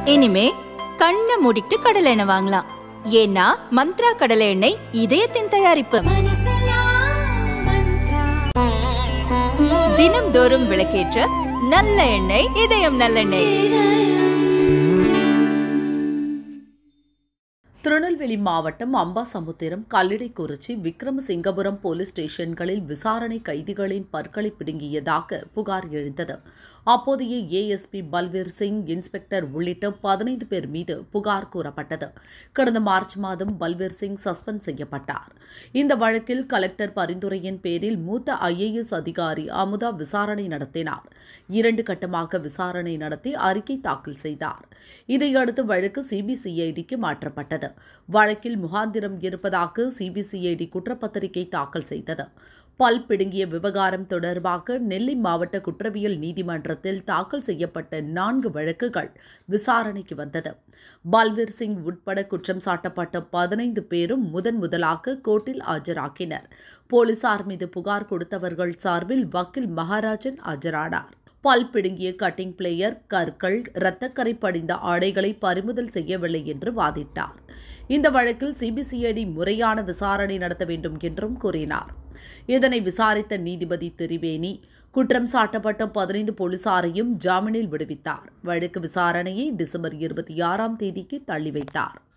இனிமே கண்ணை மூடிட்டு கடலை எண்ணெய் வாங்கலாம் ஏன்னா மந்த்ரா கடலை எண்ணெய் இதயத்தின் தயாரிப்பு தினம்தோறும் விளக்கேற்ற நல்ல எண்ணெய் இதயம் நல்லெண்ணெய் திருநெல்வேலி மாவட்டம் அம்பாசமுத்திரம் கல்லிடைக்குறிச்சி விக்ரமசிங்கபுரம் போலீஸ் ஸ்டேஷன்களில் விசாரணை கைதிகளின் பற்களை பிடுங்கியதாக புகார் எழுந்தது அப்போதைய ஏஎஸ்பி பல்வீர் சிங் இன்ஸ்பெக்டர் உள்ளிட்ட பதினைந்து பேர் மீது புகார் கூறப்பட்டது கடந்த மார்ச் மாதம் பல்வீர் சிங் சஸ்பெண்ட் செய்யப்பட்டார் இந்த வழக்கில் கலெக்டர் பரிந்துரையின் பேரில் மூத்த ஐஏஎஸ் அதிகாரி அமுதா விசாரணை நடத்தினார் இரண்டு கட்டமாக விசாரணை நடத்தி அறிக்கை தாக்கல் செய்தார் இதையடுத்து வழக்கு சிபிசிஐடிக்கு மாற்றப்பட்டது வழக்கில் முகாந்திரம் இருப்பதாக சிபிசிஐடி குற்றப்பத்திரிகை தாக்கல் செய்தது பல் பிடுங்கிய விவகாரம் தொடர்பாக நெல்லை மாவட்ட குற்றவியல் நீதிமன்றத்தில் தாக்கல் செய்யப்பட்ட நான்கு வழக்குகள் விசாரணைக்கு வந்தது பல்வீர் சிங் உட்பட குற்றம் சாட்டப்பட்ட பதினைந்து பேரும் முதன் முதலாக கோர்ட்டில் ஆஜராக்கினர் போலீசார் மீது புகார் கொடுத்தவர்கள் சார்பில் வக்கீல் மகாராஜன் ஆஜரானார் பல் பிடுங்கிய கட்டிங் பிளேயர் கற்கள் இரத்தக்கரை படிந்த ஆடைகளை பறிமுதல் செய்யவில்லை என்று வாதிட்டார் இந்த வழக்கில் சிபிசிஐடி முறையான விசாரணை நடத்த வேண்டும் என்றும் கூறினார் இதனை விசாரித்த நீதிபதி திரிவேணி குற்றம் சாட்டப்பட்ட பதினைந்து போலீசாரையும் ஜாமீனில் விடுவித்தார் வழக்கு விசாரணையை டிசம்பர் இருபத்தி ஆறாம் தேதிக்கு தள்ளி வைத்தார்